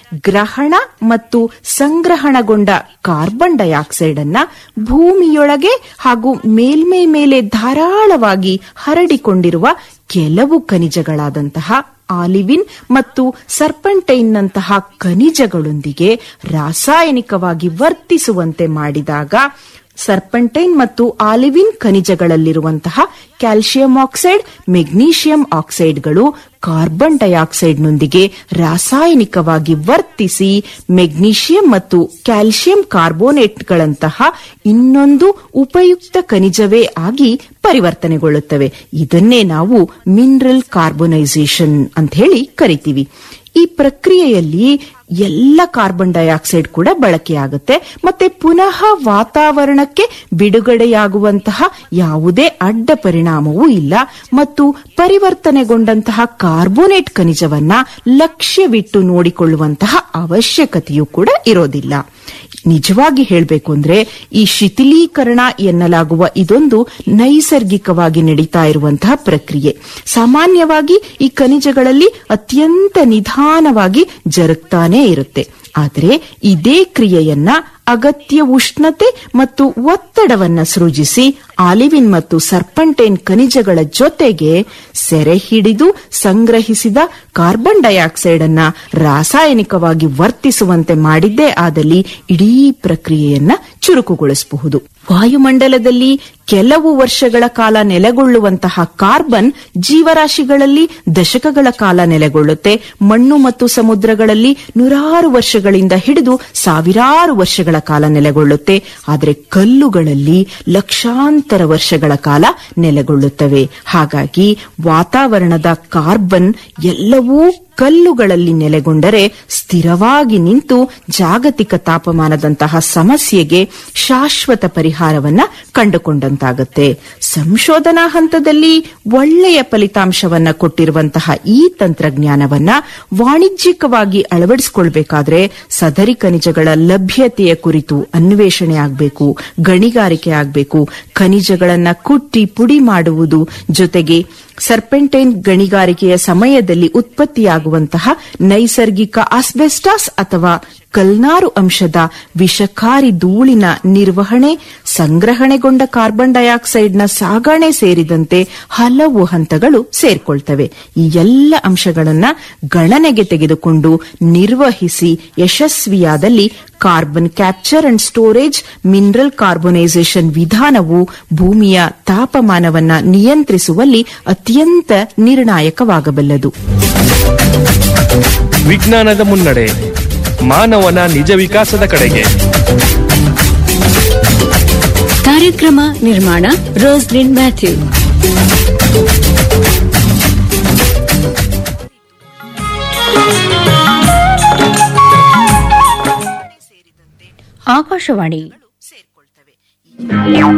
ಗ್ರಹಣ ಮತ್ತು ಸಂಗ್ರಹಣಗೊಂಡ carbon dioxide ಅನ್ನ ಭೂಮಿಯೊಳಗೆ ಹಾಗೂ ಮೇಲ್ಮೈ ಮೇಲೆ ಧಾರಾಳವಾಗಿ ಹರಡಿಕೊಂಡಿರುವ ಕೆಲವು ಖನಿಜಗಳಾದಂತಹ ಆಲಿವಿನ್ ಮತ್ತು ಸರ್ಪಂಟೈನ್ನಂತಹ ಖನಿಜಗಳೊಂದಿಗೆ ರಾಸಾಯನಿಕವಾಗಿ ವರ್ತಿಸುವಂತೆ ಮಾಡಿದಾಗ ಸರ್ಪಂಟೈನ್ ಮತ್ತು ಆಲಿವಿನ್ ಖನಿಜಗಳಲ್ಲಿರುವಂತಹ ಕ್ಯಾಲ್ಸಿಯಂ ಆಕ್ಸೈಡ್ ಮೆಗ್ನೀಷಿಯಂ ಆಕ್ಸೈಡ್ಗಳು ಕಾರ್ಬನ್ ಡೈಆಕ್ಸೈಡ್ನೊಂದಿಗೆ ರಾಸಾಯನಿಕವಾಗಿ ವರ್ತಿಸಿ ಮೆಗ್ನೀಷಿಯಂ ಮತ್ತು ಕ್ಯಾಲ್ಸಿಯಂ ಕಾರ್ಬೋನೇಟ್ಗಳಂತಹ ಇನ್ನೊಂದು ಉಪಯುಕ್ತ ಖನಿಜವೇ ಆಗಿ ಪರಿವರ್ತನೆಗೊಳ್ಳುತ್ತವೆ ಇದನ್ನೇ ನಾವು ಮಿನರಲ್ ಕಾರ್ಬೊನೈಸೇಷನ್ ಅಂತ ಹೇಳಿ ಕರಿತೀವಿ ಈ ಪ್ರಕ್ರಿಯೆಯಲ್ಲಿ ಎಲ್ಲ ಕಾರ್ಬನ್ ಡೈಆಕ್ಸೈಡ್ ಕೂಡ ಬಳಕೆಯಾಗುತ್ತೆ ಮತ್ತೆ ಪುನಃ ವಾತಾವರಣಕ್ಕೆ ಬಿಡುಗಡೆಯಾಗುವಂತಹ ಯಾವುದೇ ಅಡ್ಡ ಪರಿಣಾಮವೂ ಇಲ್ಲ ಮತ್ತು ಪರಿವರ್ತನೆಗೊಂಡಂತಹ ಕಾರ್ಬೋನೇಟ್ ಖನಿಜವನ್ನ ಲಕ್ಷ್ಯವಿಟ್ಟು ನೋಡಿಕೊಳ್ಳುವಂತಹ ಅವಶ್ಯಕತೆಯೂ ಕೂಡ ಇರೋದಿಲ್ಲ ನಿಜವಾಗಿ ಹೇಳಬೇಕು ಅಂದ್ರೆ ಈ ಶಿಥಿಲೀಕರಣ ಎನ್ನಲಾಗುವ ಇದೊಂದು ನೈಸರ್ಗಿಕವಾಗಿ ನಡೀತಾ ಇರುವಂತಹ ಪ್ರಕ್ರಿಯೆ ಸಾಮಾನ್ಯವಾಗಿ ಈ ಖನಿಜಗಳಲ್ಲಿ ಅತ್ಯಂತ ನಿಧಾನವಾಗಿ ಜರುಗ್ತಾನೇ ಇರುತ್ತೆ ಆದರೆ ಇದೇ ಕ್ರಿಯೆಯನ್ನ ಅಗತ್ಯ ಉಷ್ಣತೆ ಮತ್ತು ಒತ್ತಡವನ್ನ ಸೃಜಿಸಿ ಆಲಿವಿನ್ ಮತ್ತು ಸರ್ಪಂಟೈನ್ ಖನಿಜಗಳ ಜೊತೆಗೆ ಸೆರೆ ಹಿಡಿದು ಸಂಗ್ರಹಿಸಿದ ಕಾರ್ಬನ್ ಡೈಆಕ್ಸೈಡ್ ಅನ್ನ ರಾಸಾಯನಿಕವಾಗಿ ವರ್ತಿಸುವಂತೆ ಮಾಡಿದ್ದೇ ಆದಲ್ಲಿ ಇಡೀ ಪ್ರಕ್ರಿಯೆಯನ್ನ ಚುರುಕುಗೊಳಿಸಬಹುದು ವಾಯುಮಂಡಲದಲ್ಲಿ ಕೆಲವು ವರ್ಷಗಳ ಕಾಲ ನೆಲೆಗೊಳ್ಳುವಂತಹ ಕಾರ್ಬನ್ ಜೀವರಾಶಿಗಳಲ್ಲಿ ದಶಕಗಳ ಕಾಲ ನೆಲೆಗೊಳ್ಳುತ್ತೆ ಮಣ್ಣು ಮತ್ತು ಸಮುದ್ರಗಳಲ್ಲಿ ನೂರಾರು ವರ್ಷಗಳಿಂದ ಹಿಡಿದು ಸಾವಿರಾರು ವರ್ಷಗಳ ಕಾಲ ನೆಲೆಗೊಳ್ಳುತ್ತೆ ಆದರೆ ಕಲ್ಲುಗಳಲ್ಲಿ ಲಕ್ಷಾಂತರ ವರ್ಷಗಳ ಕಾಲ ನೆಲೆಗೊಳ್ಳುತ್ತವೆ ಹಾಗಾಗಿ ವಾತಾವರಣದ ಕಾರ್ಬನ್ ಎಲ್ಲವೂ ಕಲ್ಲುಗಳಲ್ಲಿ ನೆಲೆಗೊಂಡರೆ ಸ್ಥಿರವಾಗಿ ನಿಂತು ಜಾಗತಿಕ ತಾಪಮಾನದಂತಹ ಸಮಸ್ಯೆಗೆ ಶಾಶ್ವತ ಪರಿಹಾರವನ್ನ ಕಂಡುಕೊಂಡಂತಾಗುತ್ತೆ ಸಂಶೋಧನಾ ಹಂತದಲ್ಲಿ ಒಳ್ಳೆಯ ಫಲಿತಾಂಶವನ್ನ ಕೊಟ್ಟಿರುವಂತಹ ಈ ತಂತ್ರಜ್ಞಾನವನ್ನ ವಾಣಿಜ್ಯಿಕವಾಗಿ ಅಳವಡಿಸಿಕೊಳ್ಬೇಕಾದ್ರೆ ಸದರಿ ಖನಿಜಗಳ ಲಭ್ಯತೆಯ ಕುರಿತು ಅನ್ವೇಷಣೆ ಆಗಬೇಕು ಗಣಿಗಾರಿಕೆ ಆಗಬೇಕು ಖನಿಜಗಳನ್ನ ಕುಟ್ಟಿ ಪುಡಿ ಮಾಡುವುದು ಜೊತೆಗೆ ಸರ್ಪೆಂಟೈನ್ ಗಣಿಗಾರಿಕೆಯ ಸಮಯದಲ್ಲಿ ಉತ್ಪತ್ತಿಯಾಗುವಂತಹ ನೈಸರ್ಗಿಕ ಆಸ್ಬೆಸ್ಟಾಸ್ ಅಥವಾ ಕಲ್ನಾರು ಅಂಶದ ವಿಷಕಾರಿ ಧೂಳಿನ ನಿರ್ವಹಣೆ ಸಂಗ್ರಹಣೆಗೊಂಡ ಕಾರ್ಬನ್ ಡೈಆಕ್ಸೈಡ್ನ ಸಾಗಣೆ ಸೇರಿದಂತೆ ಹಲವು ಹಂತಗಳು ಸೇರ್ಕೊಳ್ತವೆ ಈ ಎಲ್ಲ ಅಂಶಗಳನ್ನ ಗಣನೆಗೆ ತೆಗೆದುಕೊಂಡು ನಿರ್ವಹಿಸಿ ಯಶಸ್ವಿಯಾದಲ್ಲಿ carbon capture and storage mineral carbonisation ವಿಧಾನವು ಭೂಮಿಯ ತಾಪಮಾನವನ್ನ ನಿಯಂತ್ರಿಸುವಲ್ಲಿ ಅತ್ಯಂತ ನಿರ್ಣಾಯಕವಾಗಬಲ್ಲದು ವಿಜ್ಞಾನದ ಮುನ್ನಡೆ ಮಾನವನ ನಿಜ ವಿಕಾಸದ ಕಡೆಗೆ ಕಾರ್ಯಕ್ರಮ ನಿರ್ಮಾಣ ರೋಸ್ಲಿನ್ ಮ್ಯಾಥ್ಯೂ ಆಕಾಶವಾಣಿ